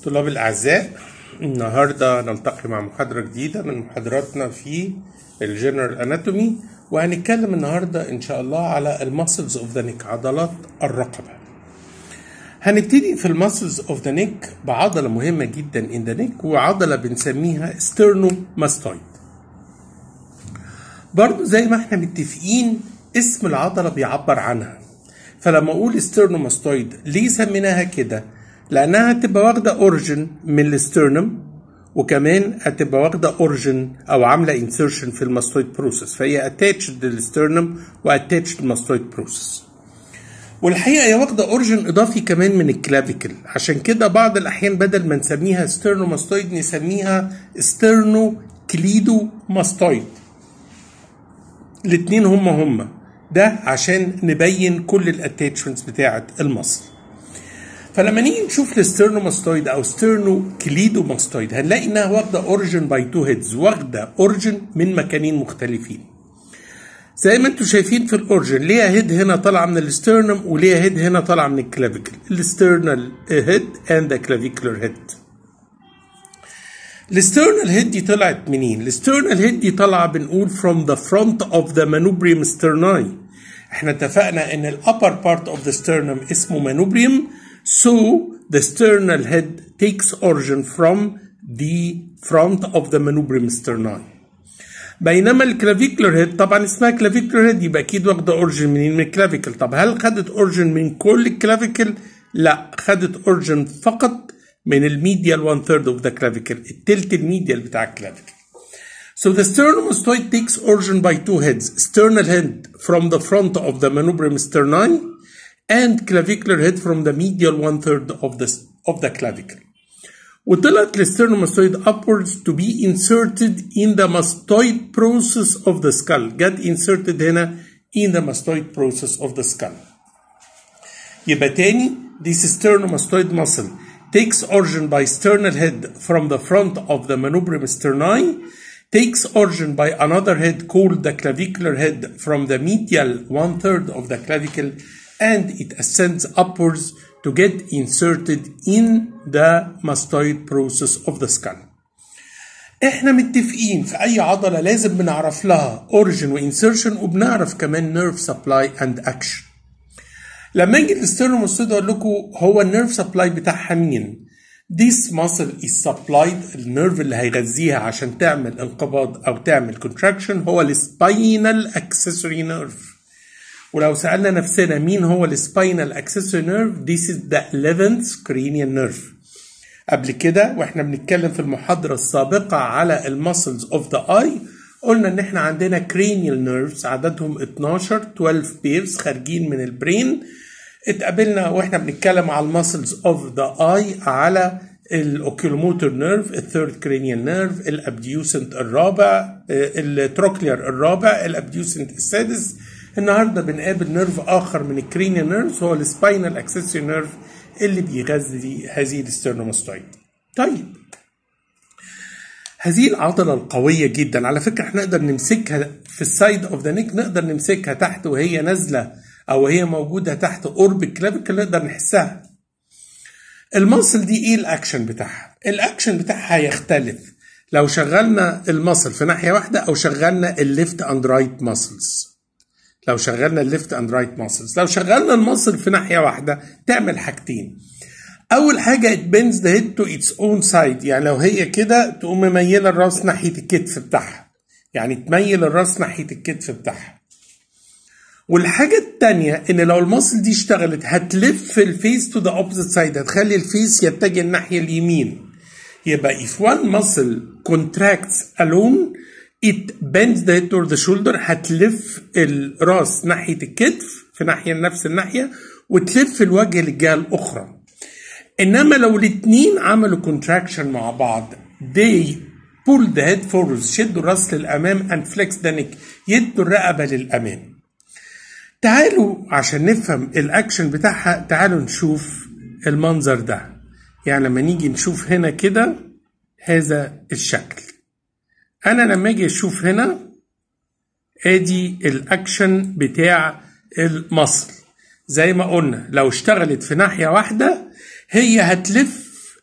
طلاب الأعزاء النهاردة نلتقي مع محاضرة جديدة من محاضراتنا في الجنرال اناتومي وهنتكلم النهاردة إن شاء الله على المسلز اوف ذا نيك عضلات الرقبة هنبتدي في المسلز اوف ذا نيك بعضلة مهمة جدا ان ذا نيك وعضلة بنسميها ستيرنوماستويد برضو زي ما احنا متفقين اسم العضلة بيعبر عنها فلما اقول ستيرنوماستويد ليه سميناها كده لانها هتبقى واخده اوريجن من الاسترنم وكمان هتبقى واخده اوريجن او عامله انسيرشن في الماستويد بروسيس فهي اتاتشد للاسترنم واتاتشد الماستويد بروسيس والحقيقه هي واخده اوريجن اضافي كمان من الكلافيكل عشان كده بعض الاحيان بدل ما نسميها ستيرنوماستويد نسميها ستيرنو كليدو ماستويد الاتنين هما هما ده عشان نبين كل الاتاتشمنتس بتاعه المصل فلما نيجي نشوف الستيرنوماستويد او ستيرنو كليدوماستويد هنلاقي انها واخده اوريجن باي تو هيدز واخده اوريجن من مكانين مختلفين زي ما انتم شايفين في الاوريجن ليها هيد هنا طالعه من الستيرنم وليها هيد هنا طالعه من الكلافيكل الستيرنال هيد اند ذا كلافيكولار هيد الستيرنال هيد دي طلعت منين؟ الستيرنال هيد دي طالعه بنقول from the front of the manubrium sterni احنا اتفقنا ان الابر بارت اوف ذا sternum اسمه manubrium So the sternal head takes origin from the front of the manubrium sterni. بينما الكلافيكولر هيد طبعا اسمها كلافيكولر هيد يبقى اكيد واخده اوريجن منين من الكلافيكل طب هل خدت اوريجن من كل الكلافيكل لا خدت اوريجن فقط من الميديال 1 ثيرد اوف ذا كلافيكل التلت الميديال بتاع الكلافيكل So the sternomastoid takes origin by two heads sternal head from the front of the manubrium sterni and clavicular head from the medial one third of the of the clavicle. وطلعت السترنوماستويد upwards to be inserted in the mastoid process of the skull. جت inserted هنا in the mastoid process of the skull. يبقى تاني this sternomastoid muscle takes origin by sternal head from the front of the manubrium sterni takes origin by another head called the clavicular head from the medial one third of the clavicle and it ascends upwards to get inserted in the mastoid process of the skull. احنا متفقين في اي عضلة لازم بنعرف لها origin وانسيرشن وبنعرف كمان nerve supply and action. لما اجي الاسترنوموستيد اقول لكم هو النيرف سبلاي بتاعها مين؟ This muscle is supplied النيرف اللي هيغذيها عشان تعمل انقباض او تعمل contraction هو السباينال accessory nerve. ولو سألنا نفسنا مين هو السباينال اكسسوري نيرف this is the 11th cranial nerve قبل كده واحنا بنتكلم في المحاضرة السابقة على المسلز اوف ذا اي قلنا ان احنا عندنا cranial nerves عددهم 12 12 بيرز خارجين من البرين اتقابلنا واحنا بنتكلم على المسلز اوف ذا اي على الاوكيلوموتور نيرف الثيرد كرينيال نيرف الابديوسنت الرابع التروكلير الرابع الابديوسنت السادس النهارده بنقابل نيرف اخر من الكرينيال نيرفز هو السباينال اكسسوري نيرف اللي بيغذي هذه السترنوماستويد. طيب هذه العضله القويه جدا على فكره احنا نقدر نمسكها في السايد اوف ذا نيك نقدر نمسكها تحت وهي نازله او هي موجوده تحت قرب الكلافيكل نقدر نحسها. المصل دي ايه الاكشن بتاعها؟ الاكشن بتاعها يختلف لو شغلنا المصل في ناحيه واحده او شغلنا الليفت اند رايت ماسلز. لو شغلنا الليفت اند رايت ماسلز لو شغلنا الماسل في ناحيه واحده تعمل حاجتين اول حاجه it bends the head to its own side يعني لو هي كده تقوم مميله الراس ناحيه الكتف بتاعها يعني تميل الراس ناحيه الكتف بتاعها والحاجة التانية ان لو الماسل دي اشتغلت هتلف الفيس تو ذا اوبوزيت سايد هتخلي الفيس يتجه الناحية اليمين يبقى if one muscle contracts alone it bends the head toward the shoulder هتلف الراس ناحية الكتف في ناحية نفس الناحية وتلف الوجه للجهة الأخرى إنما لو الاتنين عملوا contraction مع بعض they pull the head forward شدوا الراس للأمام and flex the neck يدوا الرقبة للأمام تعالوا عشان نفهم الأكشن بتاعها تعالوا نشوف المنظر ده يعني لما نيجي نشوف هنا كده هذا الشكل انا لما اجي اشوف هنا ادي الاكشن بتاع المصل زي ما قلنا لو اشتغلت في ناحيه واحده هي هتلف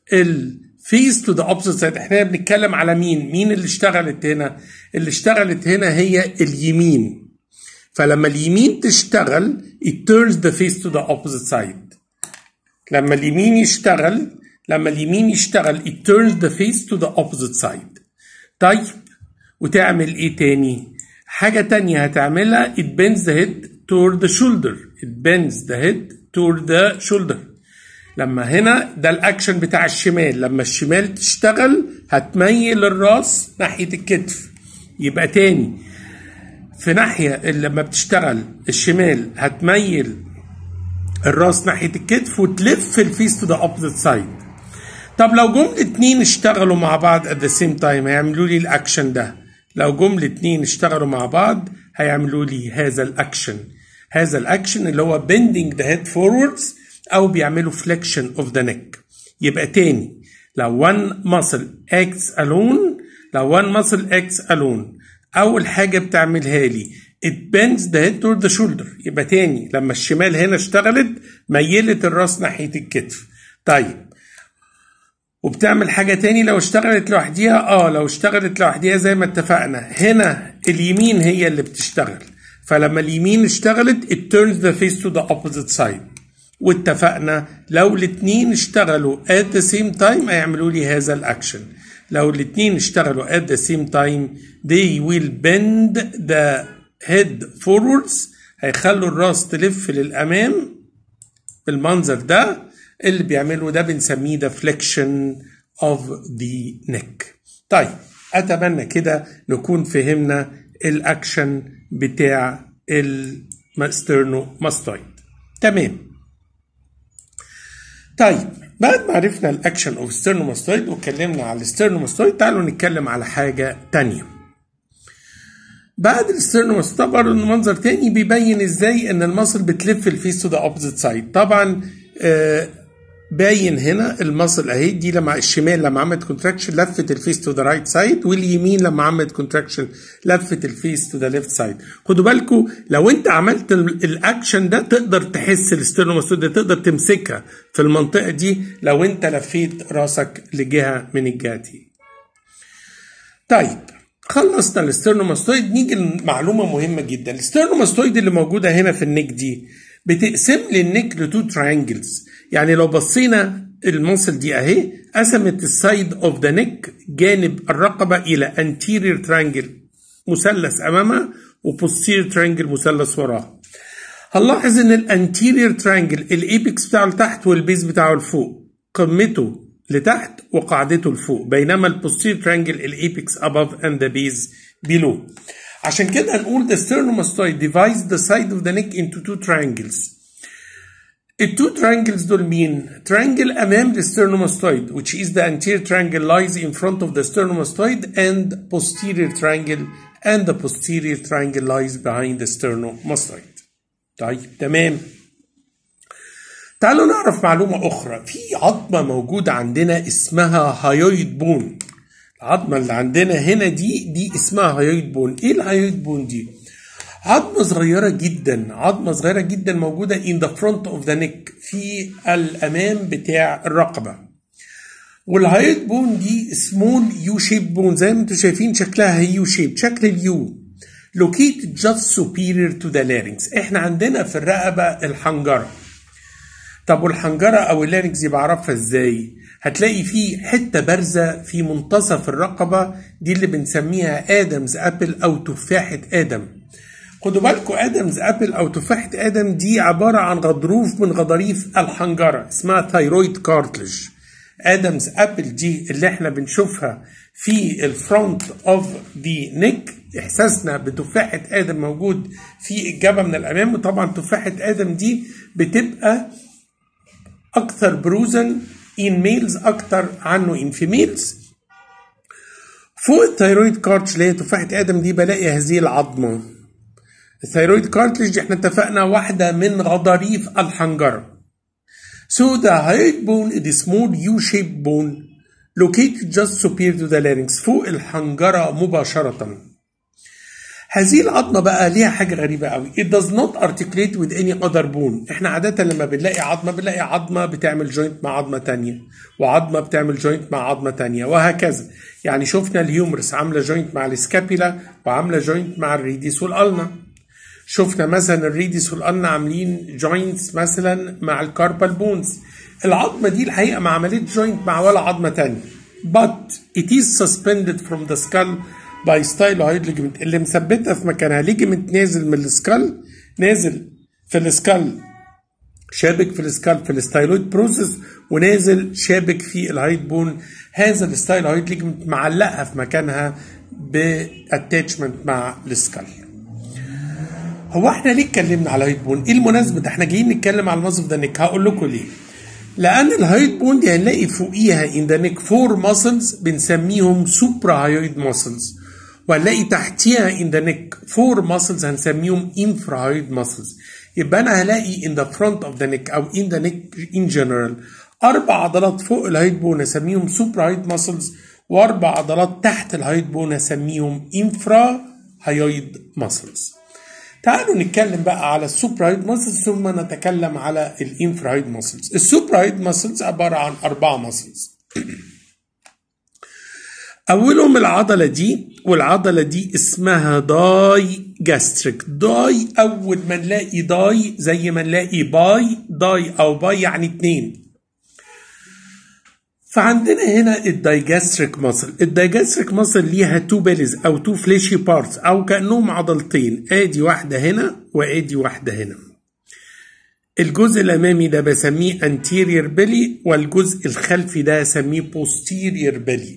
الفيس تو ذا اوبوزيت سايد احنا بنتكلم على مين مين اللي اشتغلت هنا اللي اشتغلت هنا هي اليمين فلما اليمين تشتغل it turns the face to the opposite side لما اليمين يشتغل لما اليمين يشتغل it turns the face to the opposite side طيب وتعمل ايه تاني حاجة تانية هتعملها it bends the head toward the shoulder it bends the head toward the shoulder لما هنا ده الاكشن بتاع الشمال لما الشمال تشتغل هتميل الراس ناحية الكتف يبقى تاني في ناحية لما بتشتغل الشمال هتميل الراس ناحية الكتف وتلف الفيس تو ذا opposite سايد طب لو جم الاتنين اشتغلوا مع بعض at the same time هيعملوا لي الاكشن ده لو جم الاتنين اشتغلوا مع بعض هيعملوا لي هذا الاكشن هذا الاكشن اللي هو bending the head forwards او بيعملوا flexion of the neck يبقى تاني لو one muscle acts alone لو one muscle acts alone اول حاجه بتعملها لي it bends the head toward the shoulder يبقى تاني لما الشمال هنا اشتغلت ميلت الراس ناحيه الكتف طيب وبتعمل حاجة تاني لو اشتغلت لوحديها اه لو اشتغلت لوحديها زي ما اتفقنا هنا اليمين هي اللي بتشتغل فلما اليمين اشتغلت it turns the face to the opposite side واتفقنا لو الاتنين اشتغلوا at the same time هيعملوا لي هذا الاكشن لو الاتنين اشتغلوا at the same time they will bend the head forwards هيخلوا الراس تلف للامام بالمنظر ده اللي بيعمله ده بنسميه ده flexion of the neck طيب اتمنى كده نكون فهمنا الاكشن بتاع السترنوماستويد تمام طيب بعد ما عرفنا الاكشن اوف سترنوماستويد واتكلمنا على السترنوماستويد تعالوا نتكلم على حاجه تانية بعد السترنوماستويد برضه منظر تاني بيبين ازاي ان المصل بتلف الفيس تو ذا اوبوزيت سايد طبعا آه باين هنا المصل اهي دي لما الشمال لما عملت كونتراكشن لفت الفيس تو ذا رايت سايد واليمين لما عملت كونتراكشن لفت الفيس تو ذا ليفت سايد خدوا بالكم لو انت عملت الاكشن ده تقدر تحس الستيرنوماستويد ده تقدر تمسكها في المنطقه دي لو انت لفيت راسك لجهه من الجهات دي طيب خلصنا الستيرنوماستويد نيجي لمعلومه مهمه جدا الستيرنوماستويد اللي موجوده هنا في النك دي بتقسم لي النك لتو تريانجلز يعني لو بصينا المنصل دي اهي قسمت السايد اوف ذا نيك جانب الرقبه الى anterior triangle مثلث امامها وبوستيريور ترينجل مثلث وراها هنلاحظ ان الانتيريور ترينجل الايبكس بتاعه لتحت والبيز بتاعه لفوق قمته لتحت وقاعدته لفوق بينما البوستيريور ترينجل الايبكس above and the base below عشان كده نقول the sternomastoid divides the side of the neck into two triangles التو triangles دول مين؟ triangle أمام the sternomastoid which is the anterior triangle lies in front of the sternomastoid and posterior triangle and the posterior triangle lies behind the sternomastoid. طيب تمام. تعالوا نعرف معلومة أخرى في عظمة موجودة عندنا اسمها هايويد بون العظمة اللي عندنا هنا دي دي اسمها هايويد بون ايه الهايويد بون دي؟ عظمة صغيرة جدا عظمة صغيرة جدا موجودة in the front of the neck في الأمام بتاع الرقبة والهايد بون دي سمول يو شيب بون زي ما انتم شايفين شكلها يو شيب شكل اليو located just superior to the larynx احنا عندنا في الرقبة الحنجرة طب والحنجرة أو اللارynx دي بعرفها ازاي؟ هتلاقي في حتة بارزة في منتصف الرقبة دي اللي بنسميها آدمز أبل أو تفاحة آدم خدوا بالكم ادمز ابل او تفاحه ادم دي عباره عن غضروف من غضاريف الحنجره اسمها ثايرويد كارتلج ادمز ابل دي اللي احنا بنشوفها في الفرونت اوف ذا نيك احساسنا بتفاحه ادم موجود في الجبهه من الامام وطبعا تفاحه ادم دي بتبقى اكثر بروزا ان ميلز اكتر عنه ان فيميلز فوق الثايرويد كارتش اللي هي تفاحه ادم دي بلاقي هذه العظمه الثيرويد كارتلج احنا اتفقنا واحدة من غضاريف الحنجرة. So the hyoid bone is a small U-shaped bone located just superior to the larynx فوق الحنجرة مباشرة. هذه العظمه بقى ليها حاجه غريبه قوي it does not articulate with any other bone احنا عاده لما بنلاقي عظمه بنلاقي عظمه بتعمل جوينت مع عظمه تانية وعظمه بتعمل جوينت مع عظمه تانية وهكذا يعني شفنا الهيومرس عامله جوينت مع السكابيلا وعامله جوينت مع الريديس والالنا شفنا مثلا الريديس والالنا عاملين جوينتس مثلا مع الكاربال بونز العظمه دي الحقيقه ما عملتش جوينت مع ولا عظمه تانية but it is suspended from the skull by styloid ligament اللي مثبتها في مكانها ليجمنت نازل من السكال نازل في السكال شابك في السكال في الستايلويد بروسيس ونازل شابك في الهايد بون هذا الستايلويد ليجمنت معلقها في مكانها باتاتشمنت مع السكال هو احنا ليه اتكلمنا على الهايد بون؟ ايه المناسبه ده احنا جايين نتكلم على المصف ده نيك هقول لكم ليه. لان الهايد بون دي هنلاقي فوقيها ان ذا نيك فور ماسلز بنسميهم سوبرا هايد ماسلز وهنلاقي تحتيها ان ذا نيك فور ماسلز هنسميهم انفرا هايد ماسلز يبقى انا هلاقي ان ذا فرونت اوف ذا نيك او ان ذا نيك ان جنرال اربع عضلات فوق الهايد بون اسميهم سوبرا هايد ماسلز واربع عضلات تحت الهايد بون اسميهم انفرا هايد ماسلز تعالوا نتكلم بقى على السوبرايد ماسلز ثم نتكلم على الانفرايد ماسلز السوبرايد ماسلز عبارة عن أربعة ماسلز أولهم العضلة دي والعضلة دي اسمها داي جاستريك داي أول ما نلاقي داي زي ما نلاقي باي داي أو باي يعني اتنين فعندنا هنا الدايجاستريك ماسل الدايجاستريك ماسل ليها تو بيلز او تو فليشي بارتس او كانهم عضلتين ادي واحده هنا وادي واحده هنا الجزء الامامي ده بسميه anterior belly والجزء الخلفي ده اسميه posterior belly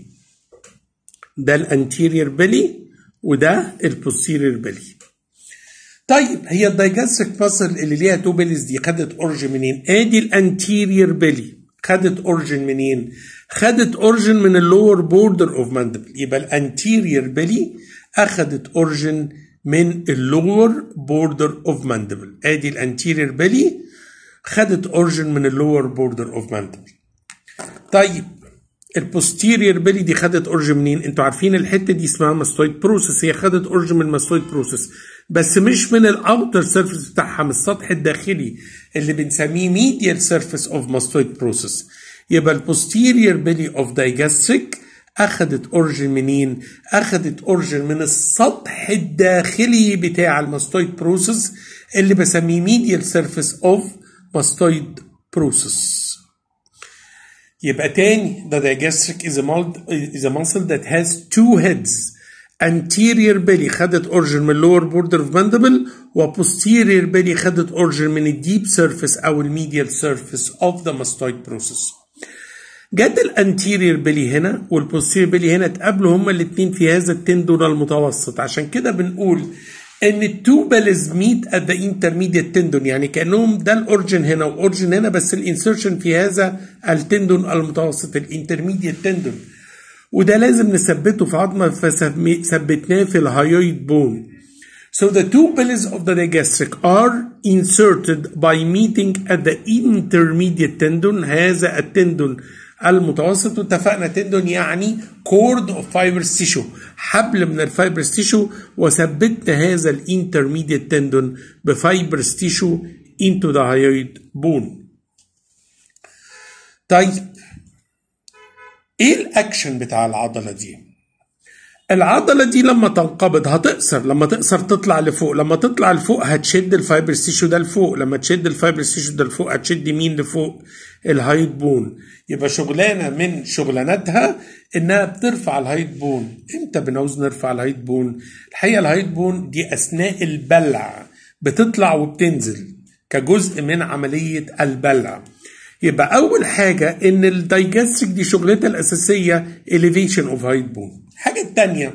ده الانتيريور belly وده البوستيريور belly طيب هي الدايجاستريك ماسل اللي ليها تو بيلز دي خدت اورج منين ادي الانتيريور belly خدت اورجن منين؟ خدت اورجن من اللور بوردر اوف ماندبل يبقى الانتيريور بيلي اخدت اورجن من اللور بوردر اوف ماندبل ادي الانتيريور بيلي خدت اورجن من اللور بوردر اوف ماندبل طيب البوستيريور بيلي دي خدت اورجن منين؟ انتوا عارفين الحته دي اسمها ماستويد بروسيس هي خدت اورجن من الماستويد بروسيس بس مش من الاوتر سيرفيس بتاعها من السطح الداخلي اللي بنسميه medial surface of mastoid process يبقى البوستيريور بيلي اوف دايجاستريك اخذت اورجن منين؟ اخذت اورجن من السطح الداخلي بتاع الماستويد بروسيس اللي بسميه medial surface of mastoid process يبقى تاني the digastric is a, is a muscle that has two heads anterior belly خدت اورجن من lower border of mandible و posterior belly خدت اورجن من الديب surface او الميديال surface of the mastoid process جت الانتيرير بيلي هنا والبوستيرير بيلي هنا اتقابلوا هما الاثنين في هذا التندون المتوسط عشان كده بنقول ان التو بيلز ميت ات ذا انترميديت تندون يعني كانهم ده الاورجن هنا واورجن هنا بس الانسرشن في هذا التندون المتوسط الانترميديت تندون وده لازم نثبته في عظمه فثبتناه في الهايويد بون So the two pillars of the digastric are inserted by meeting at the intermediate tendon هذا التندون المتوسط واتفقنا تندون يعني كورد اوف فايبرس تيشو حبل من الفايبرس تيشو وثبتنا هذا الانترميديت تندون بفايبرس تيشو into the hyoid bone طيب ايه الاكشن بتاع العضله دي العضله دي لما تنقبض هتقصر لما تقصر تطلع لفوق لما تطلع لفوق هتشد الفايبر تيشو ده لفوق لما تشد الفايبر تيشو ده لفوق هتشد مين لفوق الهايد بون يبقى شغلانه من شغلانتها انها بترفع الهايد بون امتى بنعوز نرفع الهايد بون الحقيقه الهايد بون دي اثناء البلع بتطلع وبتنزل كجزء من عمليه البلع يبقى اول حاجه ان الدايجاستريك دي شغلتها الاساسيه elevation اوف هايد بون الحاجه الثانيه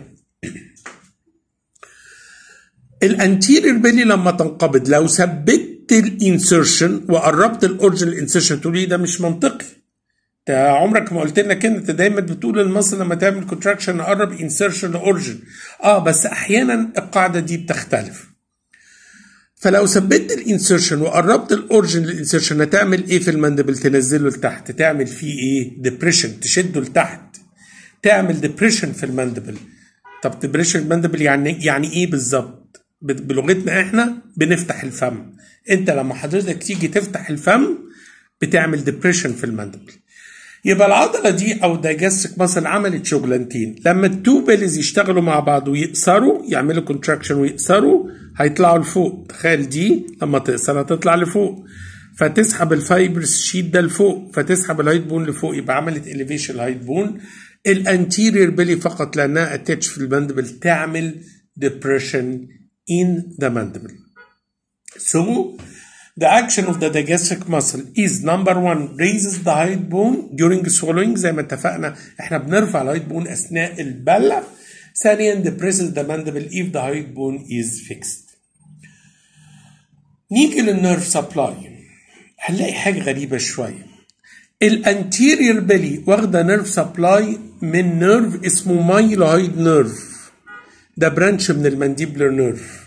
الانتيرير بيلي لما تنقبض لو ثبت الانسرشن وقربت الاورجن الانسرشن تقول لي ده مش منطقي انت عمرك ما قلت لنا كده انت دايما بتقول المصل لما تعمل كونتراكشن نقرب انسرشن لاورجن اه بس احيانا القاعده دي بتختلف فلو ثبت الانسرشن وقربت الاورجن للانسرشن هتعمل ايه في المندبل تنزله لتحت تعمل فيه ايه ديبريشن تشده لتحت تعمل ديبريشن في المندبل طب تبريشن الماندبل يعني يعني ايه بالظبط بلغتنا احنا بنفتح الفم انت لما حضرتك تيجي تفتح الفم بتعمل ديبريشن في الماندبل يبقى العضله دي او دايجستيك ماسل عملت شغلانتين لما التو بيلز يشتغلوا مع بعض ويقصروا يعملوا كونتراكشن ويقصروا هيطلعوا لفوق تخيل دي لما تقصر هتطلع لفوق فتسحب الفايبرز شيت ده لفوق فتسحب الهايت بون لفوق يبقى عملت اليفيشن الهايت بون الانتيرير بيلي فقط لانها اتاتش في الماندبل تعمل depression in the mandible so the action of the digestive muscle is number one raises the height bone during swallowing زي ما اتفقنا احنا بنرفع الهايت بون اثناء البلع ثانيا depresses the mandible if the height bone is fixed نيجي للنيرف سبلاي هنلاقي حاجة غريبة شوية الانتيريور بيلي واخدة نيرف سبلاي من نيرف اسمه مايلويد نيرف ده برانش من المانديبلر نيرف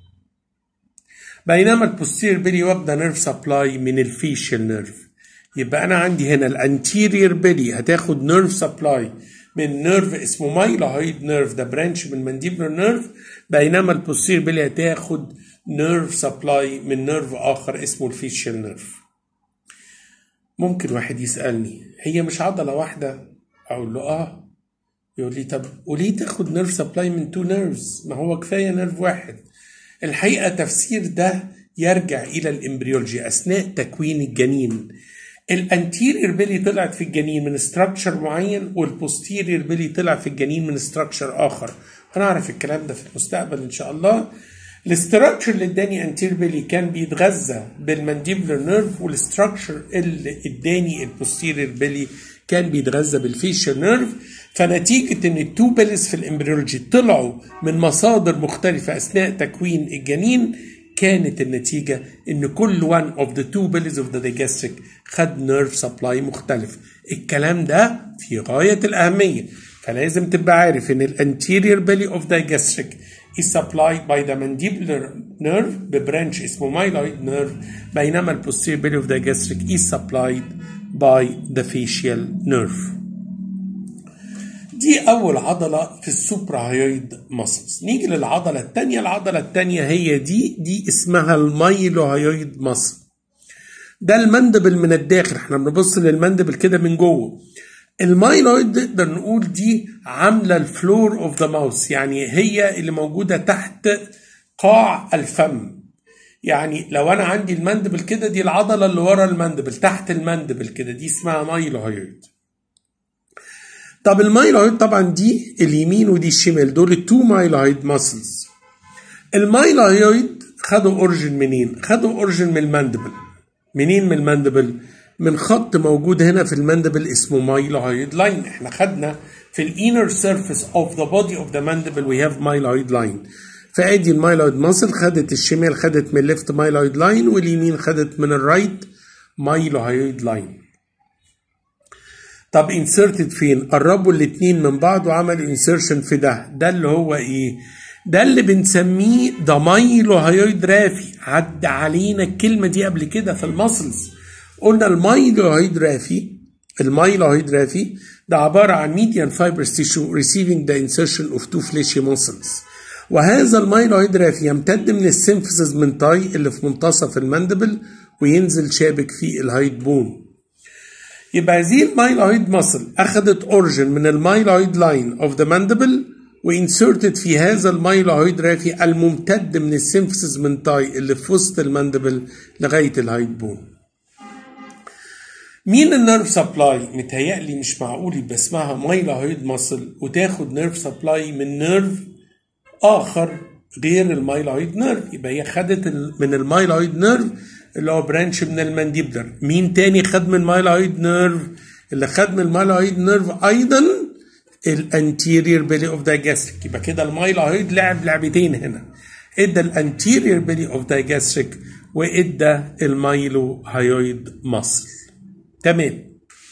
بينما البوستيريور بيلي واخدة نيرف سبلاي من الفيشل نيرف يبقى انا عندي هنا الانتيريور بيلي هتاخد نيرف سبلاي من نيرف اسمه مايلويد نيرف ده برانش من المانديبلر نيرف بينما البوستيريور بيلي هتاخد نيرف سبلاي من نيرف اخر اسمه الفيشل نيرف ممكن واحد يسالني هي مش عضله واحده اقول له اه يقول لي طب وليه تاخد نيرف سبلاي من تو نيرفز ما هو كفايه نيرف واحد الحقيقه تفسير ده يرجع الى الامبريولوجي اثناء تكوين الجنين الانتيرير بيلي طلعت في الجنين من ستراكشر معين والبوستيرير بيلي طلع في الجنين من ستراكشر اخر هنعرف الكلام ده في المستقبل ان شاء الله الاستراكشر اللي اداني انتير بيلي كان بيتغذى بالمانديبلر نيرف والاستراكشر اللي اداني البوستيرير بيلي كان بيتغذى بالفيشل نيرف فنتيجة ان التو بيلز في الامبريولوجي طلعوا من مصادر مختلفة اثناء تكوين الجنين كانت النتيجة ان كل one of the two bellies of the digastric خد نيرف سبلاي مختلف الكلام ده في غاية الأهمية فلازم تبقى عارف ان الانتيريور belly of digastric is supplied by the mandibular nerve ببرانش اسمه myloid nerve بينما ال posterior belly of the gastric is supplied by the facial nerve دي أول عضلة في السوبراهيويد ماسلز نيجي للعضلة الثانية العضلة الثانية هي دي دي اسمها المايلوهيويد ماسل ده المندبل من الداخل احنا بنبص للمندبل كده من جوه المايلويد نقدر نقول دي عامله الفلور اوف ذا ماوس يعني هي اللي موجوده تحت قاع الفم يعني لو انا عندي المندبل كده دي العضله اللي ورا المندبل تحت المندبل كده دي اسمها مايلويد طب المايلويد طبعا دي اليمين ودي الشمال دول التو مايلويد ماسلز المايلويد خدوا اورجن منين خدوا اورجن من المندبل منين من المندبل من خط موجود هنا في المندبل اسمه مايلويد لاين احنا خدنا في الانر سيرفيس اوف ذا بودي اوف ذا ماندبل وي هاف مايلويد لاين فادي المايلويد ماسل خدت الشمال خدت من الليفت مايلويد لاين واليمين خدت من الرايت مايلويد لاين طب انسرتد فين قربوا الاتنين من بعض وعملوا انسرشن في ده ده اللي هو ايه ده اللي بنسميه ده مايلوهيدرافي عدى علينا الكلمه دي قبل كده في الماسلز قلنا المايلوهيدرافي المايلوهيدرافي ده عبارة عن median fibrous tissue receiving the insertion of two fleshy muscles وهذا المايلوهيدرافي يمتد من السيمفيسز من تاي اللي في منتصف المندبل وينزل شابك في الهايد بون يبقى هذه المايلويد ماسل اخذت اورجن من المايلويد لاين اوف ذا ماندبل وانسرتد في هذا المايلويد رافي الممتد من السيمفيسز من تاي اللي في وسط الماندبل لغايه الهايد بون مين النيرف سبلاي متهيألي مش معقول يبقى اسمها مايلويد ماسل وتاخد نيرف سبلاي من نيرف اخر غير المايلويد نيرف يبقى هي خدت من المايلويد نيرف اللي هو برانش من المانديبلر مين تاني خد من المايلويد نيرف اللي خد من المايلويد نيرف ايضا الانتيريور بيلي اوف دايجاستريك يبقى كده المايلويد لعب لعبتين هنا ادى الانتيريور بيلي اوف دايجاستريك وادى المايلو هايويد ماسل تمام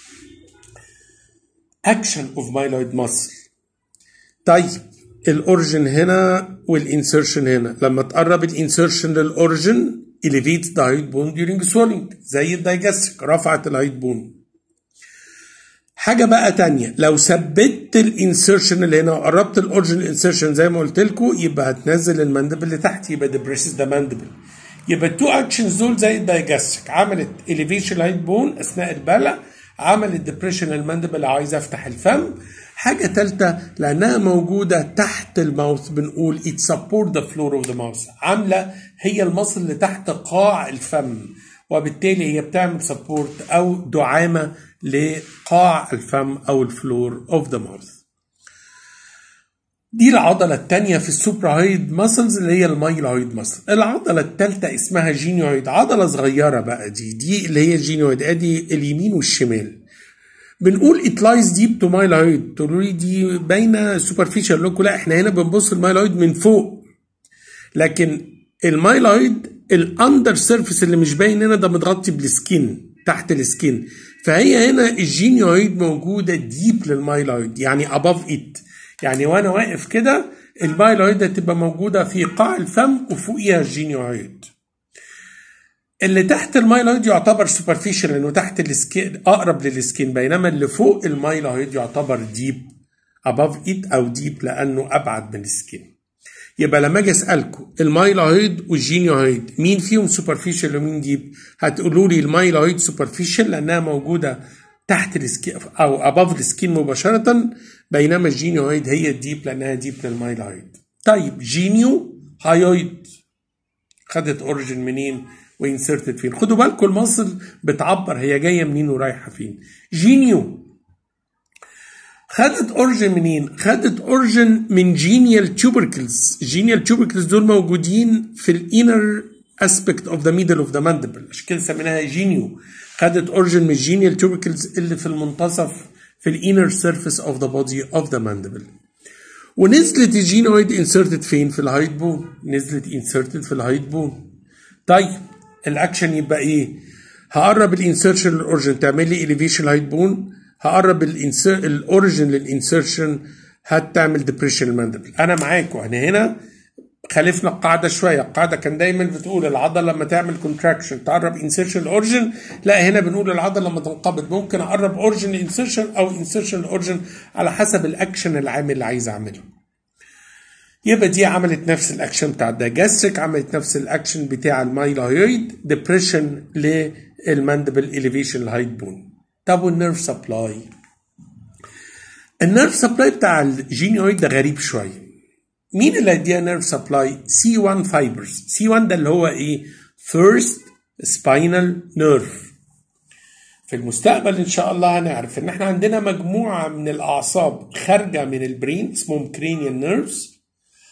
اكشن اوف مايلويد ماسل طيب الاورجن هنا والانسرشن هنا لما تقرب الانسرشن للاورجن elevates the height bone during swallowing زي الدايجستريك رفعت الهايت بون حاجه بقى تانية لو ثبت الانسرشن اللي هنا وقربت الاوريجن انسرشن زي ما قلت لكم يبقى هتنزل الماندبل اللي تحت يبقى ديبريسز ذا ماندبل يبقى التو اكشنز دول زي الدايجاستريك عملت اليفيشن هايت بون اثناء البلع عملت ديبريشن الماندبل عايز افتح الفم حاجه ثالثه لانها موجوده تحت الماوث بنقول it support the floor of the mouth عامله هي المصل اللي تحت قاع الفم وبالتالي هي بتعمل سبورت او دعامه لقاع الفم او الفلور اوف ذا ماوث دي العضله الثانيه في السوبراهيد ماسلز اللي هي المايلويد ماسل العضله الثالثه اسمها جينيويد عضله صغيره بقى دي دي اللي هي الجينيويد ادي اليمين والشمال بنقول ات لايز ديب تو مايلويد تقولوا لي دي باينه سوبرفيشال لكم لا احنا هنا بنبص المايلويد من فوق لكن المايلويد الاندر سيرفيس اللي مش باين هنا ده متغطي بالسكين تحت السكين فهي هنا الجينيويد موجوده ديب للمايلويد يعني اباف ات يعني وانا واقف كده المايلويد هتبقى موجوده في قاع الفم وفوقيها الجينيويد اللي تحت المايلويد يعتبر سوبرفيشال لانه تحت السكين اقرب للسكين بينما اللي فوق المايلويد يعتبر ديب اباف ات او ديب لانه ابعد من السكين يبقى لما اجي اسالكم المايلويد والجينيويد مين فيهم سوبرفيشال ومين ديب هتقولوا لي المايلويد سوبرفيشال لانها موجوده تحت السكين او اباف السكين مباشره بينما الجينيويد هي الديب لانها ديب للمايلويد طيب جينيو هايويد خدت اوريجن منين وانسرتد فين خدوا بالكم المصل بتعبر هي جايه منين ورايحه فين جينيو خدت اورجن منين؟ خدت اورجن من جينيال تيوبركلز، جينيال تيوبركلز دول موجودين في الانر اسبكت اوف ذا ميدل اوف ذا ماندبل عشان كده سميناها جينيو خدت اورجن من الجينيال تيوبركلز اللي في المنتصف في الانر سيرفيس اوف ذا بودي اوف ذا ماندبل ونزلت الجينويد انسرتد فين في الهايت بون نزلت انسرتد في الهايت بون طيب الاكشن يبقى ايه هقرب الانسرشن للاورجن تعمل لي اليفيشن هايت بون هقرب الاوريجن للانسرشن هتعمل ديبريشن الماندبل انا معاكم احنا هنا خالفنا القاعده شويه القاعده كان دايما بتقول العضله لما تعمل كونتراكشن تقرب انسرشن الاوريجن لا هنا بنقول العضله لما تنقبض ممكن اقرب اوريجن انسرشن او انسرشن الاوريجن على حسب الاكشن العامل اللي عايز اعمله يبقى دي عملت نفس الاكشن بتاع الدايجاستريك عملت نفس الاكشن بتاع المايلويد ديبريشن للماندبل اليفيشن الهايت بون طب والنيرف سبلاي النيرف سبلاي بتاع الجينيويد ده غريب شويه مين اللي هيديها نيرف سبلاي سي 1 فايبرز سي 1 ده اللي هو ايه فيرست سباينال نيرف في المستقبل ان شاء الله هنعرف ان احنا عندنا مجموعه من الاعصاب خارجه من البرين اسمهم كرينيال نيرفز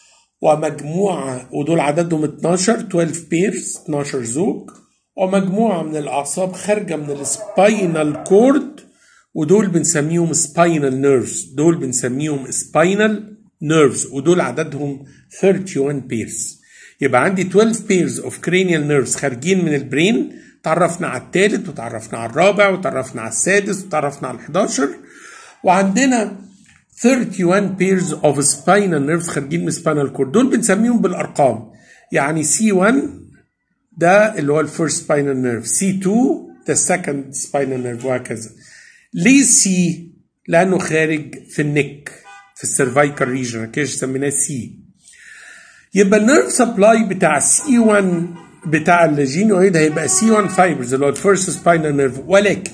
ومجموعه ودول عددهم 12 12 بيرز 12 زوج ومجموعة من الأعصاب خارجة من السباينال كورد ودول بنسميهم سباينال نيرفز دول بنسميهم سباينال نيرفز ودول عددهم 31 بيرز يبقى عندي 12 بيرز اوف cranial نيرفز خارجين من البرين تعرفنا على الثالث وتعرفنا على الرابع وتعرفنا على السادس وتعرفنا على ال 11 وعندنا 31 بيرز اوف سباينال نيرفز خارجين من سباينال كورد دول بنسميهم بالارقام يعني سي 1 ده اللي هو الفيرست سباينال نيرف سي 2 ده السكند سباينال نيرف وهكذا ليه سي لانه خارج في النك في السيرفايكال ريجن كده سميناه سي يبقى النيرف سبلاي بتاع سي 1 بتاع الجينويد هيبقى سي 1 فايبرز اللي هو الفيرست سباينال نيرف ولكن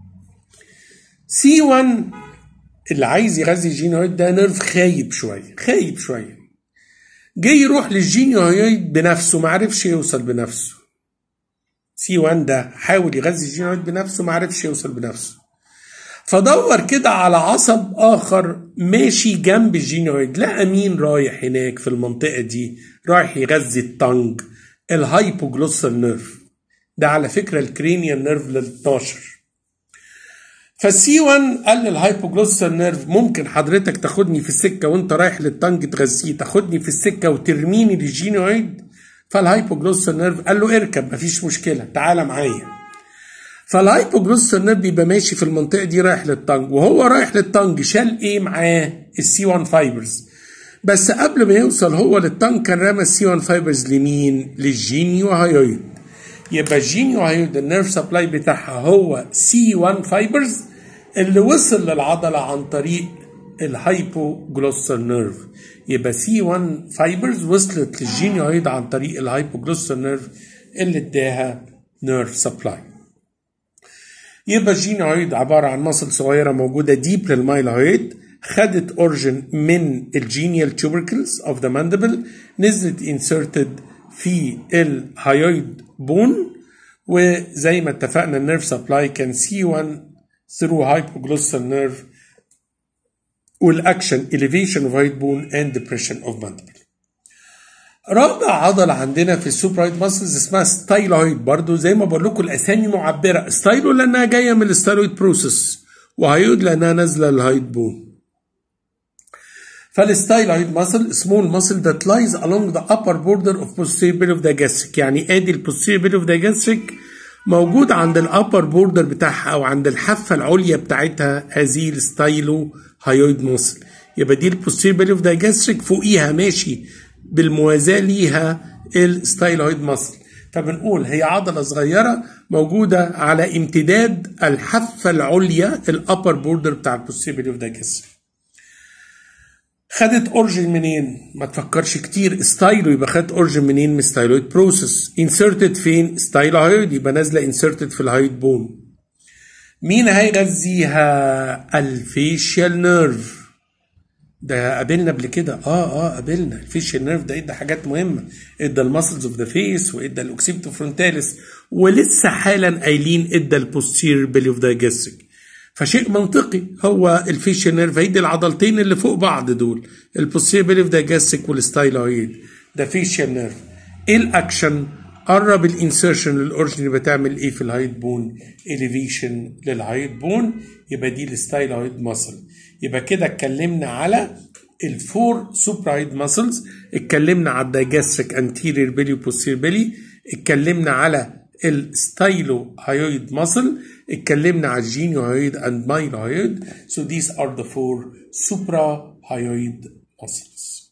سي 1 اللي عايز يغذي الجينويد ده نيرف خايب شويه خايب شويه جه يروح للجينويد بنفسه ما عرفش يوصل بنفسه سي 1 ده حاول يغذي الجينويد بنفسه ما عرفش يوصل بنفسه فدور كده على عصب اخر ماشي جنب الجينويد لقى مين رايح هناك في المنطقه دي رايح يغذي التنج الهايبوجلوسال نيرف ده على فكره الكرينيال نيرف لل 12 فالسي 1 قال للهايبوجلوسال نيرف ممكن حضرتك تاخدني في السكه وانت رايح للتنج تغذيه تاخدني في السكه وترميني للجينويد فالهايبوجلوسال نيرف قال له اركب مفيش مشكله تعالى معايا فالهايبوجلوسال نيرف بيبقى ماشي في المنطقه دي رايح للتنج وهو رايح للتنج شال ايه معاه السي 1 فايبرز بس قبل ما يوصل هو للتنج كان رمى السي 1 فايبرز لمين للجينيو هايويد يبقى الجينيو هايويد النيرف سبلاي بتاعها هو سي 1 فايبرز اللي وصل للعضله عن طريق الهايبوجلوسال نيرف يبقى سي 1 فايبرز وصلت للجينيويد عن طريق الهايبوجلوسال نيرف اللي اداها نيرف سبلاي يبقى الجينيويد عباره عن مصل صغيره موجوده ديب للمايلويد خدت اورجن من الجينيال tubercles اوف ذا ماندبل نزلت انسرتد في الهايويد بون وزي ما اتفقنا النيرف سبلاي كان سي 1 through hypoglossal nerve والاكشن elevation of height bone and depression of mandible. رابع عضلة عندنا في السوبرايد ماسلز اسمها ستايلويد برضو زي ما بقول لكم الاسامي معبرة ستايلو لانها جاية من الستايلويد بروسيس وهيود لانها نازلة الهايد بون. فالستايلويد ماسل small muscle that lies along the upper border of posterior bit of the gastric يعني ادي البوستيريور bit of the gastric موجود عند الابر بوردر بتاعها او عند الحافه العليا بتاعتها هذه الستايلو هايويد ماسل يبقى دي البوستيريور بيل اوف دايجاستريك فوقيها ماشي بالموازاه ليها الستايلويد ماسل فبنقول هي عضله صغيره موجوده على امتداد الحافه العليا الابر بوردر بتاع البوستيريور بيل اوف دايجاستريك خدت اورجن منين؟ ما تفكرش كتير ستايلو يبقى خدت اورجن منين؟ من ستايلويد بروسيس انسرتد فين؟ ستايلوهايد يبقى نازله انسرتد في الهايد بون مين هيغذيها؟ الفيشيال نيرف ده قابلنا قبل كده اه اه قابلنا الفيشيال نيرف ده ادى حاجات مهمه ادى المسلز اوف ذا فيس وادى الاوكسيبتو فرونتاليس ولسه حالا قايلين ادى البوستير بيلي اوف دايجستيك فشيء منطقي هو الفيشيال نيرف هيدي العضلتين اللي فوق بعض دول البوستير بيلي اوف دايجستيك والستايلويد ده فيشيال نيرف ايه الاكشن قرب الانسرشن للاورجن يبقى تعمل ايه في الهايد بون اليفيشن للهايد بون يبقى دي الستايلويد ماسل يبقى كده اتكلمنا على الفور سوبرايد ماسلز اتكلمنا على الدايجاستريك انتيرير بيلي وبوستير بيلي اتكلمنا على الستايلو هايويد ماسل اتكلمنا على الجينيو هايويد اند مايلو هايويد so these are the four supra hyoid muscles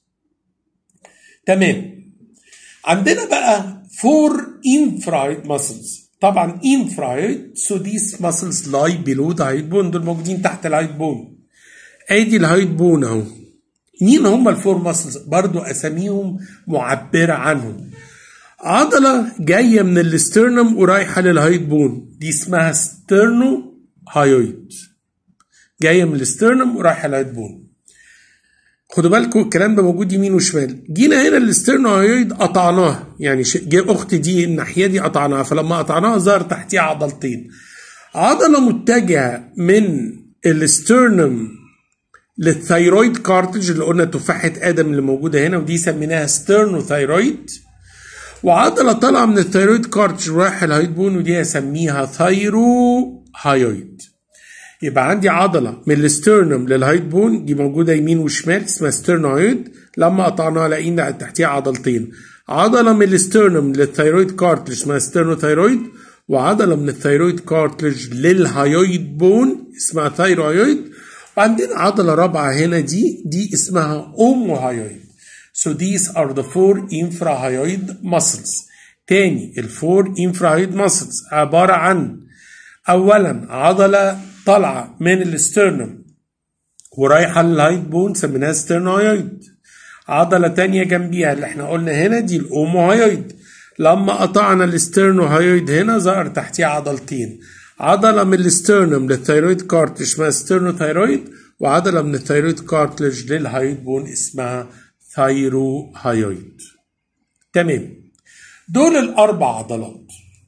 تمام عندنا بقى four infrared muscles طبعا infrared so these muscles lie below the hyoid bone دول موجودين تحت الهايد بون ادي الهايد بون اهو مين هم الفور ماسلز برضو اساميهم معبره عنهم عضله جايه من الاسترنم ورايحه للهايد بون دي اسمها سترنو هايويد جايه من الاسترنم ورايحه للهايد بون خدوا بالكم الكلام ده موجود يمين وشمال جينا هنا الاسترنو هايويد قطعناها يعني جه اختي دي الناحيه دي قطعناها فلما قطعناها ظهر تحتيها عضلتين عضله متجهه من الاسترنم للثايرويد كارتج اللي قلنا تفاحه ادم اللي موجوده هنا ودي سميناها ستيرنوثايرويد وعضله طالعه من الثايرويد كارتج رايحه الهايد بون ودي هسميها ثايرو هايويد يبقى عندي عضله من الاسترنم للهايد بون دي موجوده يمين وشمال اسمها ستيرنوهايد لما قطعناها لقينا تحتيها عضلتين عضله من الاسترنم للثايرويد كارتج اسمها ستيرنوثايرويد وعضله من الثايرويد كارتلج للهايويد بون اسمها ثايروهايويد وعندنا عضلة رابعة هنا دي دي اسمها أوموهايويد so these are the four infrahyoid muscles تاني الفور infrahyoid muscles عبارة عن أولا عضلة طالعة من الاسترنم ورايحة للهايد بون سميناها سترنوهايويد عضلة تانية جنبيها اللي احنا قلنا هنا دي الأوموهايويد لما قطعنا الاسترنوهايويد هنا ظهر تحتيها عضلتين عضلة من الاسترنم للثيرويد كارتلج اسمها ستيرنوثايرويد وعضلة من الثيرويد كارتلج للهايد بون اسمها ثايروهايويد تمام دول الأربع عضلات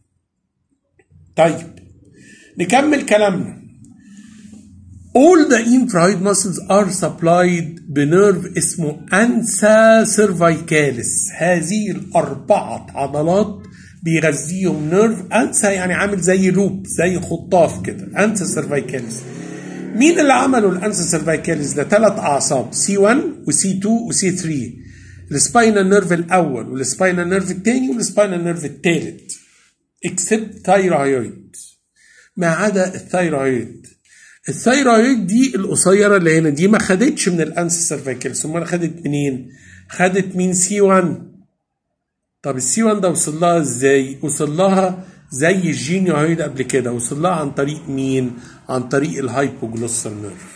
طيب نكمل كلامنا All the infrared muscles are supplied بنيرف اسمه أنسا سيرفايكاليس هذه الأربعة عضلات بيغذيهم نيرف انسى يعني عامل زي لوب زي خطاف كده انسى سيرفايكاليس مين اللي عملوا الانسى سيرفايكاليس ده ثلاث اعصاب سي 1 وسي 2 وسي 3 السباينال نيرف الاول والسباينال نيرف الثاني والسباينال نيرف الثالث اكسبت ثايرويد ما عدا الثايرويد الثايرويد دي القصيره اللي هنا دي ما خدتش من الانسى سيرفايكاليس امال خدت منين خدت من سي 1 طب السي 1 ده وصل لها ازاي؟ وصل لها زي الجينيوهيد قبل كده وصل لها عن طريق مين عن طريق الهايبوجلوسال نيرف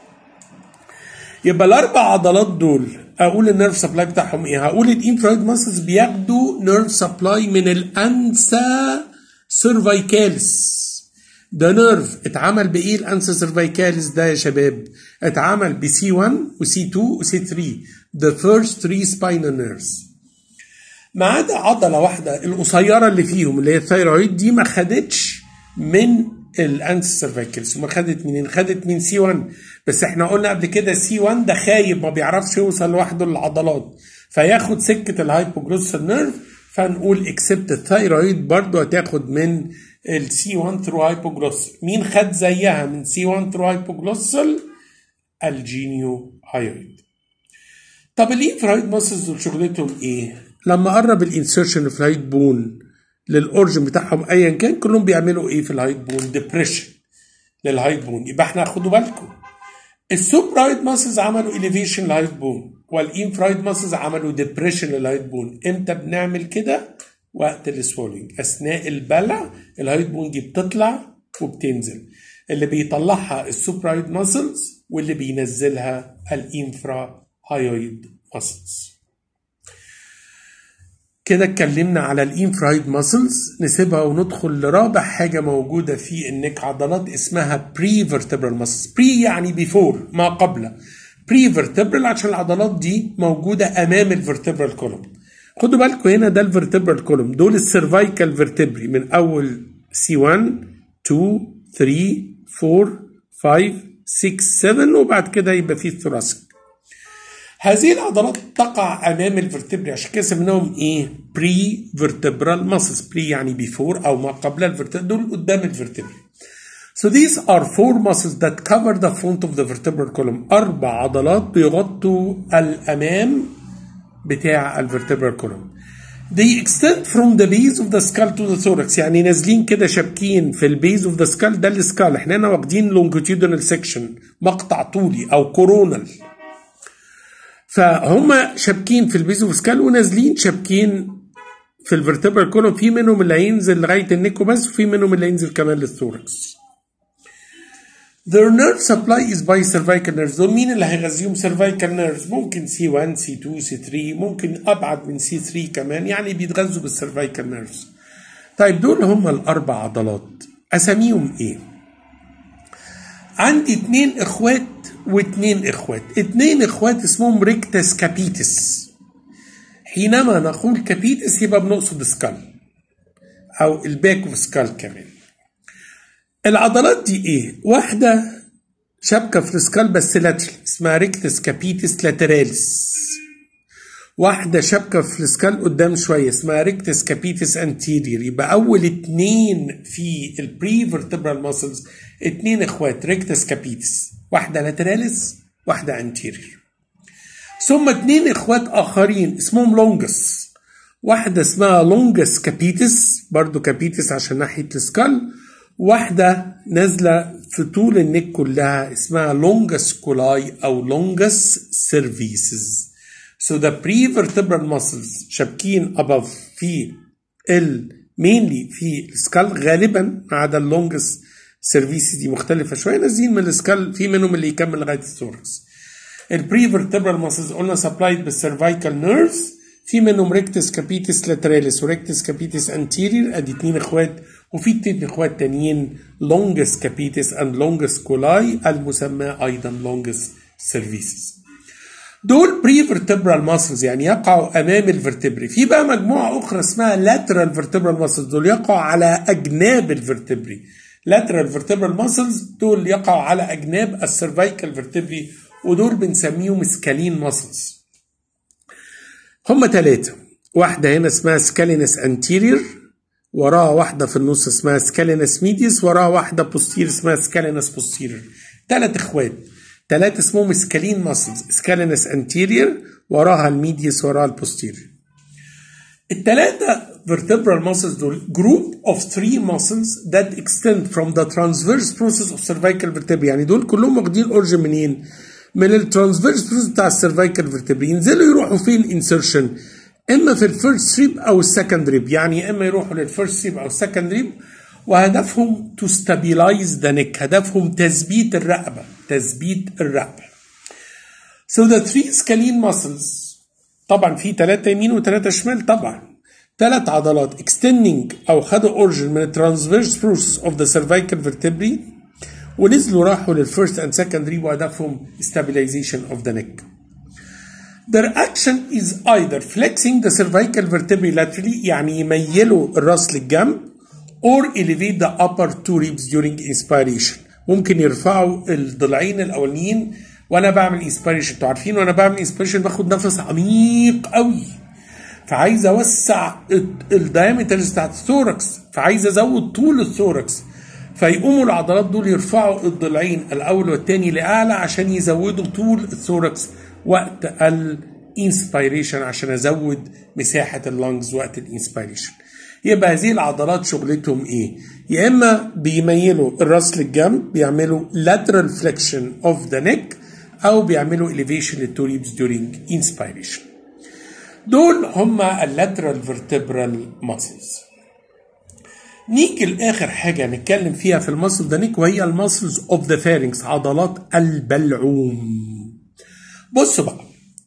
يبقى الاربع عضلات دول اقول النيرف سبلاي بتاعهم ايه هقول الانفرايد ماسلز بياخدوا نيرف سبلاي من الانسا سيرفايكالس ده نيرف اتعمل بايه الانسا سيرفايكالس ده يا شباب اتعمل بسي 1 وسي 2 وسي 3 the first three spinal nerves ما عدا عضله واحده القصيره اللي فيهم اللي هي الثايرويد دي ما خدتش من الانس سيرفيكلز وما خدت منين خدت من سي 1 بس احنا قلنا قبل كده سي 1 ده خايب ما بيعرفش يوصل لوحده للعضلات فياخد سكه الهايبوجلوسال نيرف فنقول اكسبت الثايرويد برضه هتاخد من السي 1 ثرو هايبوجلوسال مين خد زيها من سي 1 ثرو هايبوجلوسال الجينيو هايرويد طب الانفرايد ماسلز دول شغلتهم ايه؟ لما قرب الانسرشن في الهايد بون للاورجن بتاعهم ايا كان كلهم بيعملوا ايه في الهايد بون؟ ديبريشن للهايد بون يبقى احنا خدوا بالكم السوبرايد ماسلز عملوا اليفيشن للهايد بون والانفرايد ماسلز عملوا ديبريشن للهايد بون امتى بنعمل كده؟ وقت السوالينج اثناء البلع الهايد بون دي بتطلع وبتنزل اللي بيطلعها السوبرايد ماسلز واللي بينزلها الانفرا هايويد ماسلز كده اتكلمنا على الانفرايد ماسلز نسيبها وندخل لرابع حاجه موجوده في النك عضلات اسمها بري فيرتبرال ماسلز بري يعني بيفور ما قبل بري فيرتبرال عشان العضلات دي موجوده امام الفيرتبرال كولوم خدوا بالكم هنا ده الفيرتبرال كولوم دول السيرفايكال فيرتبري من اول سي 1 2 3 4 5 6 7 وبعد كده يبقى فيه الثوراسيك هذه العضلات تقع امام الفرتبري عشان كده سميناهم ايه؟ بري فيرتبرال ماسلز بري يعني بيفور او ما قبل الفرتبري دول قدام الفرتبري. So these are four muscles that cover the front of the vertebral column. أربع عضلات بيغطوا الأمام بتاع الفرتبرال column. They extend from the base of the skull to the thorax يعني نازلين كده شابكين في البيز اوف ذا سكال ده السكال احنا هنا واخدين longitudinal section مقطع طولي او كورونال فهم شابكين في البيزو سكال ونازلين شابكين في الفرتبرال كولوم في منهم اللي هينزل لغايه النيكو بس وفي منهم اللي هينزل كمان للثوركس. Their nerve supply is by cervical nerves دول مين اللي هيغذيهم cervical nerves ممكن سي 1 سي 2 سي 3 ممكن ابعد من سي 3 كمان يعني بيتغذوا بالسيرفايكال نيرفز طيب دول هم الاربع عضلات اساميهم ايه عندي اتنين اخوات واتنين اخوات اتنين اخوات اسمهم ريكتس كابيتس حينما نقول كابيتس يبقى بنقصد سكال او الباك اوف سكال كمان العضلات دي ايه واحده شبكه في السكال بس لاترال اسمها ريكتس كابيتس لاتراليس واحده شبكه في السكال قدام شويه اسمها ريكتس كابيتس انتيرير يبقى اول اتنين في البري فيرتبرال ماسلز اتنين اخوات ريكتس كابيتس واحده لاتراليس واحده انتيرير ثم اتنين اخوات اخرين اسمهم لونجس واحده اسمها لونجس كابيتس برضو كابيتس عشان ناحيه السكال واحدة نازلة في طول النك كلها اسمها لونجس كولاي أو لونجس سيرفيسز So the prevertebral muscles شابكين above في ال mainly في السكال غالبا ما عدا اللونجس سيرفيسز دي مختلفة شوية نازلين من السكال في منهم اللي يكمل لغاية الثوركس البريفرتبرال ماسلز قلنا سبلايد بالسيرفايكال نيرفز في منهم ريكتس كابيتس لاتراليس وريكتس كابيتس انتيرير ادي اتنين اخوات وفي اتنين اخوات تانيين لونجس كابيتس اند لونجس كولاي المسمى ايضا لونجس سيرفيسز دول بريفرتبرال ماسلز يعني يقعوا امام الفرتبري في بقى مجموعه اخرى اسمها لاترال فيرتبرال ماسلز دول يقعوا على اجناب الفرتبري لاترال فيرتبرال ماسلز دول يقعوا على اجناب السيرفايكال فيرتبري ودول بنسميهم سكالين ماسلز هم ثلاثة واحدة هنا اسمها سكالينس انتيرير وراها واحدة في النص اسمها سكالينس ميديس وراها واحدة بوستير اسمها سكالينس بوستيرير ثلاث اخوات ثلاثة اسمهم سكالين ماسلز سكالينس انتيرير وراها الميديس وراها البوستيرير الثلاثة vertebral muscles دول group of three muscles that extend from the transverse process of cervical vertebrae يعني دول كلهم واخدين اورجن منين؟ من الترانسفيرس بروسس بتاع السيرفايكال vertebrae ينزلوا يروحوا فين انسرشن اما في الفيرست ريب او السكند ريب يعني اما يروحوا للفيرست ريب او السكند ريب وهدفهم تو ستابيلايز ذا نيك هدفهم تثبيت الرقبه تثبيت الرقبه So the three scalene muscles طبعا في ثلاثة يمين وثلاثة شمال طبعا ثلاث عضلات extending أو خدوا origin من الترانسفيرس process of the cervical vertebrae ونزلوا راحوا للفيرست and second rib وهدفهم stabilization of the neck. Their action is either flexing the cervical vertebrae laterally يعني يميلوا الراس للجنب or elevate the upper two ribs during inspiration ممكن يرفعوا الضلعين الاولانيين وانا بعمل انسبيريشن انتوا عارفين وانا بعمل انسبيريشن باخد نفس عميق قوي فعايز اوسع الدايمترز بتاعت الثوركس فعايز ازود طول الثوركس فيقوموا العضلات دول يرفعوا الضلعين الاول والثاني لاعلى عشان يزودوا طول الثوركس وقت الانسبيريشن عشان ازود مساحه اللنجز وقت الانسبيريشن يبقى هذه العضلات شغلتهم ايه يا اما بيميلوا الراس للجنب بيعملوا lateral flexion of the neck او بيعملوا elevation للتو ribs during inspiration دول هم اللاترال vertebral muscles نيجي لاخر حاجه نتكلم فيها في المسل ده نيك وهي المسلز اوف ذا فارنكس عضلات البلعوم بصوا بقى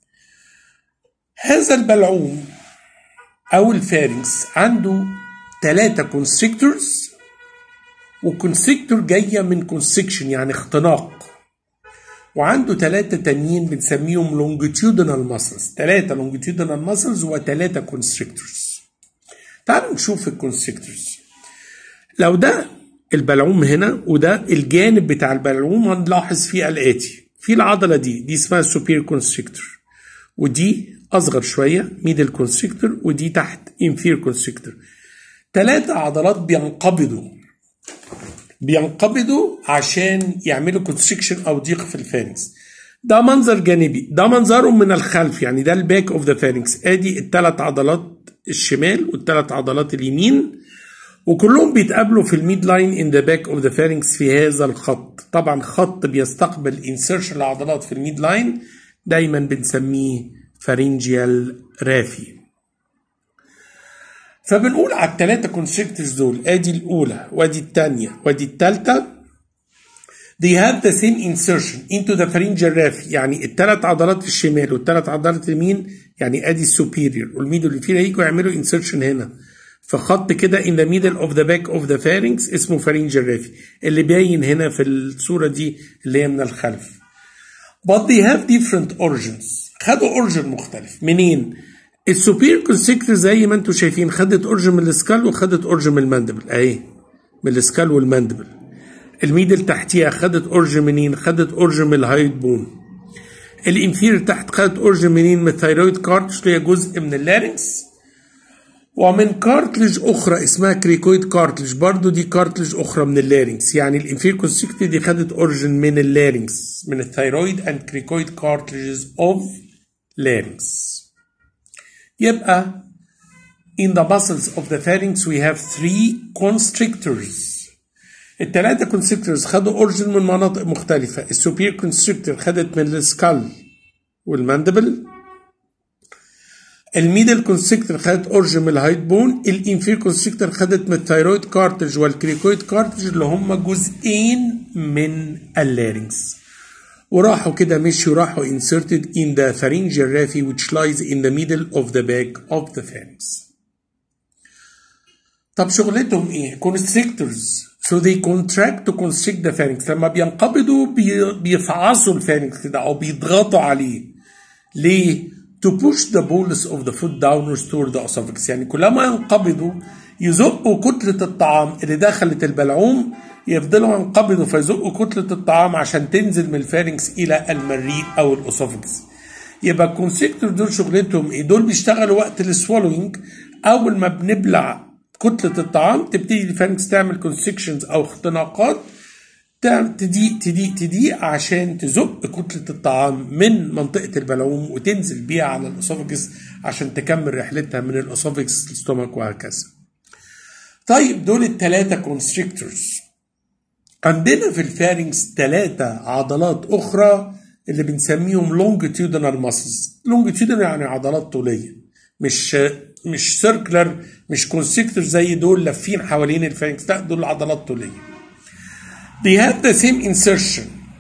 هذا البلعوم او الفارنكس عنده ثلاثة كونستريكتورز وكونستريكتور جاية من كونستريكشن يعني اختناق وعنده ثلاثة تانيين بنسميهم لونجيتيودنال ماسلز ثلاثة لونجيتيودنال ماسلز وثلاثة كونستريكتورز تعالوا نشوف الكونستريكتورز لو ده البلعوم هنا وده الجانب بتاع البلعوم هنلاحظ فيه الآتي في العضلة دي دي اسمها سوبير كونستريكتور ودي أصغر شوية ميدل كونستريكتور ودي تحت انفير كونستريكتور ثلاثة عضلات بينقبضوا بينقبضوا عشان يعملوا كونستريكشن او ضيق في الفارنكس ده منظر جانبي ده منظرهم من الخلف يعني ده الباك اوف ذا فارنكس ادي الثلاث عضلات الشمال والثلاث عضلات اليمين وكلهم بيتقابلوا في الميد لاين ان ذا باك اوف ذا فارنكس في هذا الخط طبعا خط بيستقبل انسيرشن العضلات في الميد لاين دايما بنسميه فارنجيال رافي فبنقول على الثلاثة كونستريكتورز دول ادي الاولى وادي الثانية وادي الثالثة they have the same insertion into the pharyngeal raphe يعني الثلاث عضلات في الشمال والثلاث عضلات اليمين يعني ادي السوبيريور والميدل اللي فيه هيجوا يعملوا insertion هنا فخط كده in the middle of the back of the pharynx اسمه pharyngeal raphe اللي باين هنا في الصورة دي اللي هي من الخلف but they have different origins خدوا اورجن مختلف منين؟ السوبير كونستريكتور زي ما انتم شايفين خدت اورجن من السكال وخدت اورجن من الماندبل اهي من السكال والماندبل الميدل تحتيها خدت اورجن منين؟ خدت اورجن من الهايد بون الانفير تحت خدت اورجن منين؟ من الثايرويد كارتش اللي هي جزء من اللارنكس ومن كارتلج اخرى اسمها كريكويد كارتلج برضو دي كارتلج اخرى من اللارنكس يعني الانفير كونستريكتور دي خدت اورجن من اللارنكس من الثايرويد اند كريكويد كارتلجز اوف larynx يبقى in the muscles of the pharynx we have three constrictors الثلاثة constrictors خدوا اورجن من مناطق مختلفة السوبير constrictor خدت من السكال والماندبل الميدل كونستريكتور خدت اورجن من الهايد بون الانفير كونستريكتور خدت من الثايرويد كارتج والكريكويد كارتج اللي هم جزئين من اللارynx وراحوا كده مشوا راحوا inserted in the pharyngeal raphe which lies in the middle of the back of the pharynx. طب شغلتهم ايه؟ constrictors so they contract to constrict the pharynx لما بينقبضوا بي بيفعصوا الفارنكس كده او بيضغطوا عليه ليه؟ to push the bolus of the foot downwards toward the esophagus يعني كلما ينقبضوا يزقوا كتلة الطعام اللي دخلت البلعوم يفضلوا ينقبضوا فيزقوا كتلة الطعام عشان تنزل من الفارنكس إلى المريء أو الأسوفجس يبقى الكونسيكتور دول شغلتهم إيه؟ دول بيشتغلوا وقت السوالوينج أول ما بنبلع كتلة الطعام تبتدي الفارنكس تعمل كونسكشنز أو اختناقات تضيق تضيق تضيق عشان تزق كتلة الطعام من منطقة البلعوم وتنزل بيها على الأسوفجس عشان تكمل رحلتها من الأسوفجس للستومك وهكذا. طيب دول الثلاثة كونستريكتورز عندنا في الفارنكس ثلاثة عضلات أخرى اللي بنسميهم longitudinal muscles longitudinal يعني عضلات طولية مش مش سيركلر مش كونسيكتور زي دول لافين حوالين الفارنكس لا دول عضلات طوليه they have the same insertion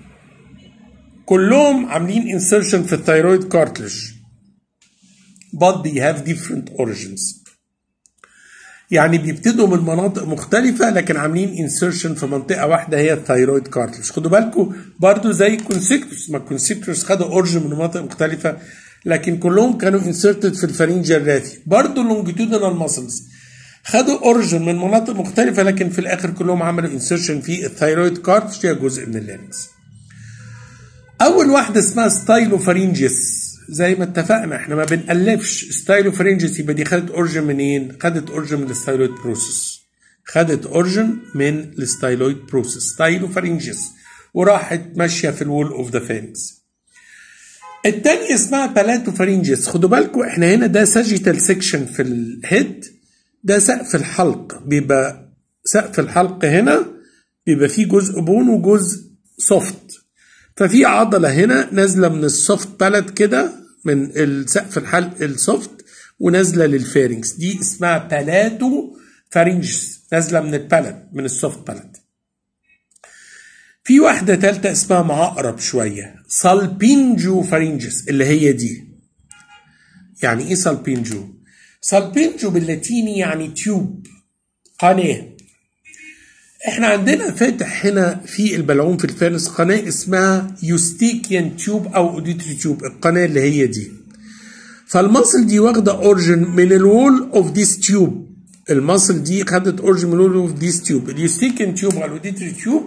كلهم عاملين insertion في الثيرويد كارتلج but they have different origins يعني بيبتدوا من مناطق مختلفة لكن عاملين insertion في منطقة واحدة هي الثيرويد كارتلج خدوا بالكم برضو زي الكونسيكتورز ما الكونسيكتورز خدوا اورجن من مناطق مختلفة لكن كلهم كانوا inserted في الفرنجة الرافي برضو longitudinal muscles خدوا اورجن من مناطق مختلفة لكن في الآخر كلهم عملوا insertion في الثيرويد كارتلج هي جزء من اللارنكس أول واحدة اسمها ستايلوفارينجيس زي ما اتفقنا احنا ما بنألفش ستايلوفارينجيس يبقى دي خدت اورجن منين؟ خدت اورجن من الستايلويد بروسيس خدت اورجن من الستايلويد بروسيس ستايلوفارينجيس وراحت ماشيه في الوول اوف ذا فينكس التانية اسمها بالاتوفارينجيس خدوا بالكم احنا هنا ده ساجيتال سيكشن في الهيد ده سقف الحلق بيبقى سقف الحلق هنا بيبقى فيه جزء بون وجزء سوفت ففي عضله هنا نازله من السوفت بالات كده من السقف الحلق السوفت ونازله للفارنكس دي اسمها بالاتو فارنجس نازله من البالات من السوفت بالات في واحدة تالتة اسمها معقرب شوية سالبينجو فارنجس اللي هي دي يعني ايه سالبينجو؟ سالبينجو باللاتيني يعني تيوب قناة احنا عندنا فاتح هنا في البلعوم في الفانس قناة اسمها يوستيكيان تيوب او اوديتري تيوب القناة اللي هي دي فالمصل دي واخدة اورجن من الوول اوف ذيس تيوب المصل دي خدت اورجن من الوول اوف ذيس تيوب اليوستيكيان تيوب او الاوديتري تيوب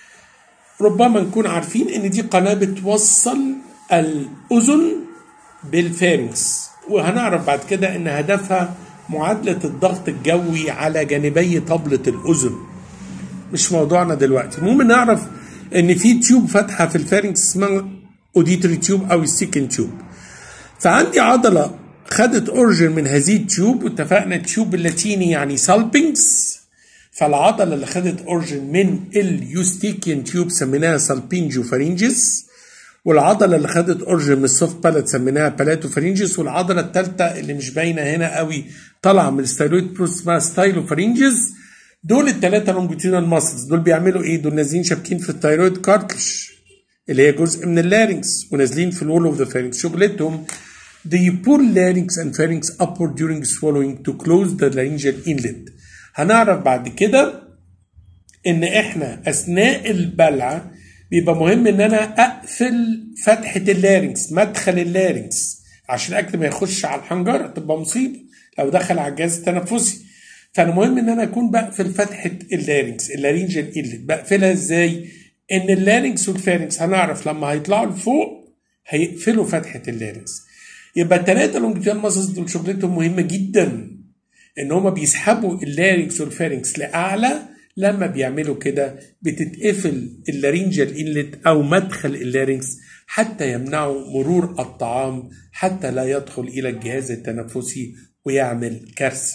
ربما نكون عارفين ان دي قناة بتوصل الاذن بالفارنكس وهنعرف بعد كده ان هدفها معادلة الضغط الجوي على جانبي طبلة الأذن مش موضوعنا دلوقتي المهم نعرف ان في تيوب فاتحه في الفارنكس اسمها اوديتري تيوب او السيكن تيوب فعندي عضله خدت اورجن من هذه التيوب واتفقنا التيوب اللاتيني يعني سالبينكس فالعضله اللي خدت اورجن من اليوستيكيان تيوب سميناها سالبينجو فارينجس والعضله اللي خدت اورجن من السوفت بالات سميناها بالاتو فارينجس والعضله الثالثه اللي مش باينه هنا قوي طالعه من الستايلويد بروس اسمها ستايلو فارينجس دول الثلاثه لونجيتودينال ماسلز دول بيعملوا ايه دول نازلين شابكين في الثايرويد كارتلج اللي هي جزء من اللارynx ونازلين في الوول اوف ذا pharynx شغلتهم they pull larynx and pharynx upward during swallowing to close the laryngeal inlet هنعرف بعد كده ان احنا اثناء البلع بيبقى مهم ان انا اقفل فتحه اللارynx مدخل اللارynx عشان الاكل ما يخش على الحنجره تبقى مصيبه لو دخل على الجهاز التنفسي فالمهم ان انا اكون بقفل فتحه اللارynx اللارينجال ايلت بقفلها ازاي ان اللارynx والفارنكس هنعرف لما هيطلعوا لفوق هيقفلوا فتحه اللارynx يبقى الثلاثه لونجيتيال ماسلز دول شغلتهم مهمه جدا ان هما بيسحبوا اللارynx والفارنكس لاعلى لما بيعملوا كده بتتقفل اللارينجال انلت او مدخل اللارynx حتى يمنعوا مرور الطعام حتى لا يدخل الى الجهاز التنفسي ويعمل كارثه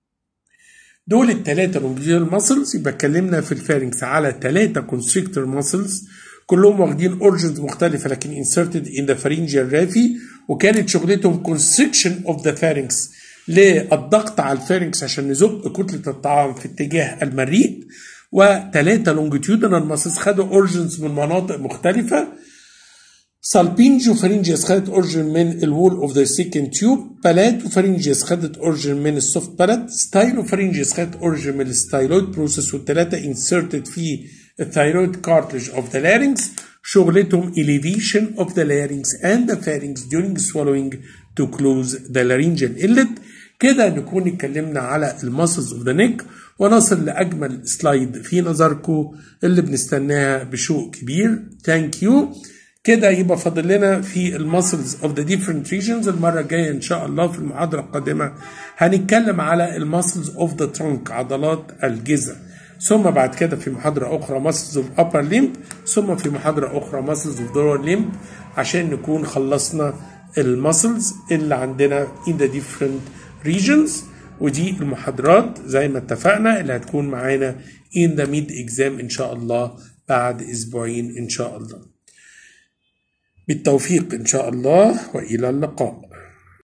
دول الثلاثة لونجيتال ماسلز يبقى اتكلمنا في الفارنكس على ثلاثة كونستريكتور ماسلز كلهم واخدين اورجنز مختلفة لكن inserted in the pharyngeal raphe وكانت شغلتهم constriction of the pharynx للضغط على الفارنكس عشان نزق كتلة الطعام في اتجاه المريء وثلاثة لونجيتيودنال ماسلز خدوا اورجنز من مناطق مختلفة سالبينجو فارنجيس خدت اورجن من الوول اوف ذا سيكند تيوب بالاتو فارنجيس خدت اورجن من السوفت بالات ستايلو فارنجيس خدت اورجن من الستايلويد بروسيس والثلاثه انسرتد في الثايرويد كارتلج اوف ذا larynx شغلتهم elevation of the larynx and the pharynx during swallowing to close the laryngeal inlet كده نكون اتكلمنا على الماسلز اوف ذا نيك ونصل لاجمل سلايد في نظركم اللي بنستناها بشوق كبير ثانك يو كده يبقى فاضل لنا في المسلز اوف ذا ديفرنت ريجنز المره الجايه ان شاء الله في المحاضره القادمه هنتكلم على المسلز اوف ذا ترونك عضلات الجذع ثم بعد كده في محاضره اخرى مسلز اوف ابر ليمب ثم في محاضره اخرى مسلز اوف لور ليمب عشان نكون خلصنا المسلز اللي عندنا in the different regions ودي المحاضرات زي ما اتفقنا اللي هتكون معانا in the mid exam ان شاء الله بعد اسبوعين ان شاء الله بالتوفيق إن شاء الله وإلى اللقاء